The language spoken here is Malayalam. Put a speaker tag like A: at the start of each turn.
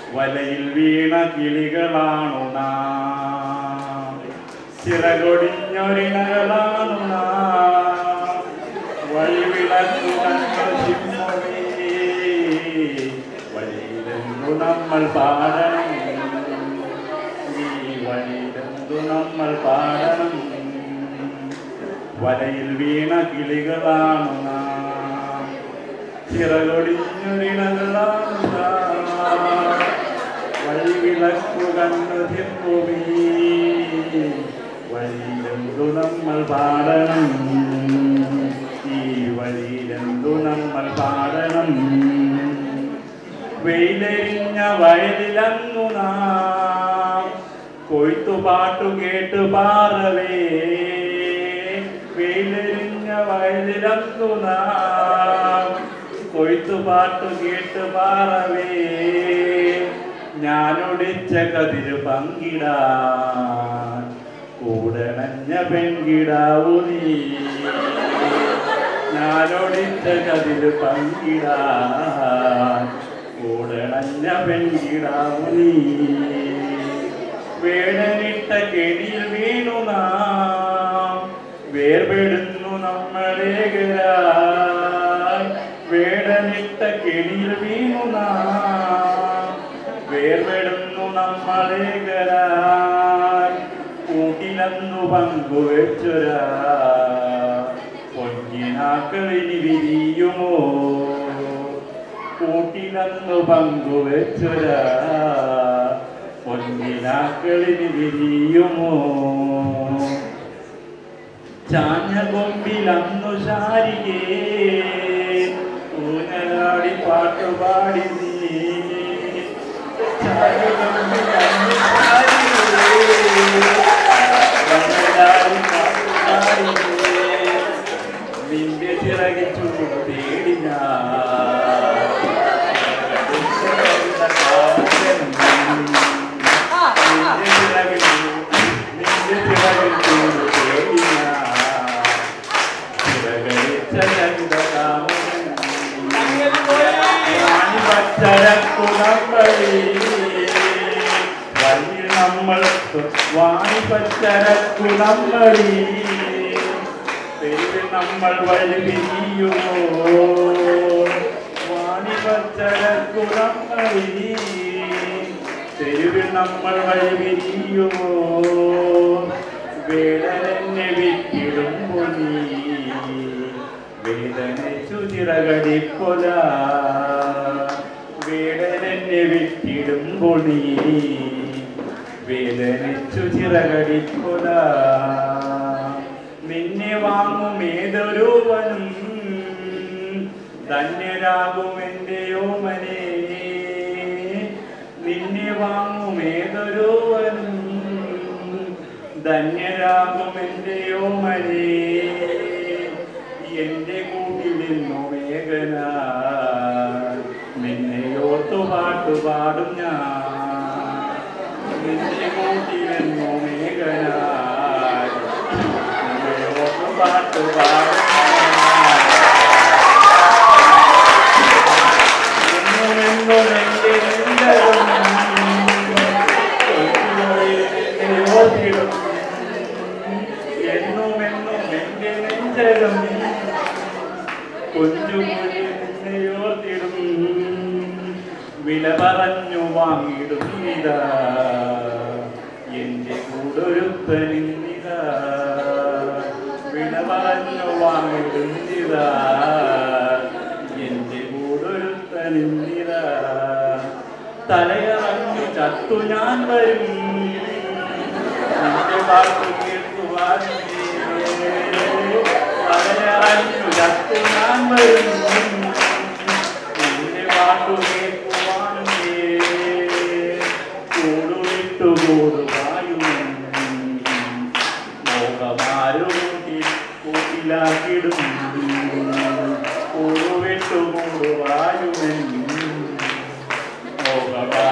A: വലയിൽ വീണ കിളികളാണു നാം ചിറകൊടിഞ്ഞൊരിണകളാണു നാം വഴിവിളക്കു കണ്ണൊഴിമൊഴി വഴിയിലെന്തു നമ്മൾ പാടണം ഈ വഴിയിലെന്തു നമ്മൾ പാടണം വലയിൽ വീണ കിളികളാണു നാം ചിറകൊടിഞ്ഞൊരിണകളാണു നാം വഴിവിളക്കു കണ്ണു തിരുമ്പുമീ വഴിയിലെന്തു നമ്മൾ പാടണം ഈ വഴിയിലെന്തു നമ്മൾ പാടണം വെയിലെരിഞ്ഞ വയലിലങ്ങു നാം കൊയ്ത്തു പാട്ടു കേട്ടു പാറവേ വെയിലെരിഞ്ഞ വയലിലങ്ങു നാം കൊയ്ത്തു പാട്ടു കേട്ടു പാറവേ ഞാനൊടിച്ച കതിര് പങ്കിടാൻ കൂടണഞ്ഞ പെൺകിടാവു നീ ഞാനൊടിച്ച കതിര് പങ്കിടാൻ കൂടണഞ്ഞ പെൺകിടാവു നീ വേടനിട്ട കെണിയിൽ വീണു നാം വേർപെടുന്നു നമ്മളേകരായി വേടനിട്ട കെണിയിൽ വീണു നാം വേർപെടുന്നു നമ്മളേകരായി കൂട്ടിലന്നു പങ്കുവെച്ചൊരാ പൊന്നിനാക്കളിനി വിരിയുമോ കൂട്ടിലന്നു പങ്കുവെച്ചൊരാ പൊന്നിനാക്കളിനി വിരിയുമോ ചാഞ്ഞ കൊമ്പിലന്നു ശാരികേ ഊഞ്ഞലാടി പാട്ടുപാടി നീ ചാഞ്ഞ കൊമ്പിലന്നു ശാരികേ ഊഞ്ഞലാടി പാട്ടുപാടി നീ നിന്റെ ചിറകിൽ ചൂട് തേടി നമ്മൾ വാണിപച്ചരക്കു നമ്മളീ തെരുവിൽ നമ്മൾ വഴി പിരിയുമോ വാണിപച്ചരക്കുളങ്ങളി തെരുവിൽ നമ്മൾ വഴി പിരിയുമോ വേദനെ വിറ്റിടുമ്പോൾ നീ വേദനിച്ചു ചിറകടിക്കൊല വേദനെ വിറ്റിടുമ്പോൾ നീ വേദനിച്ചു ചിറകടിക്കൊല നിന്നെ വാങ്ങും ഏതൊരുവനും ധന്യരാകും എൻ്റെ യോമനെ നിന്നെ വാങ്ങും ഏതൊരുവനും ധന്യരാകും എൻ്റെ യോമനെ എൻ്റെ കൂട്ടിൽ നിന്നു വേഗന നിന്നെ ഓർത്തു പാട്ടു പാടും ഞാൻ നിന്റെ കൂട്ടിൽ നിന്നു മേഘനായി നിന്നെയോർത്ത് പാട്ടു പാടും എന്നുമെന്നും എൻ്റെ നെഞ്ചകം നിന്നെ ഓർത്തിടും. എന്നുമെന്നും എൻ്റെ നെഞ്ചകം കൊഞ്ചുമൊഴി നിന്നെ ഓർത്തിടും വില പറഞ്ഞു വാങ്ങിടും ഇതാ എന്റെ കൂടൊരുത്തനിന്നിതാ വില പറഞ്ഞു വാങ്ങിടും ഇതാ എന്റെ കൂടൊരുത്തനിന്നിതാ തലയറഞ്ഞു ചത്തു ഞാൻ വരും നിന്റെ വാക്കു കേൾക്കുവാൻ തലയറഞ്ഞു ചത്തു ഞാൻ വരും നിന്റെ വാക്കു കേൾക്കുവാൻ കൂടുവിട്ടു കൂടുവായും മോഹമാരുകൂട്ടി കൂട്ടിലാക്കിടും കൂടുവിട്ടു കൂടുവായും മോഹമാ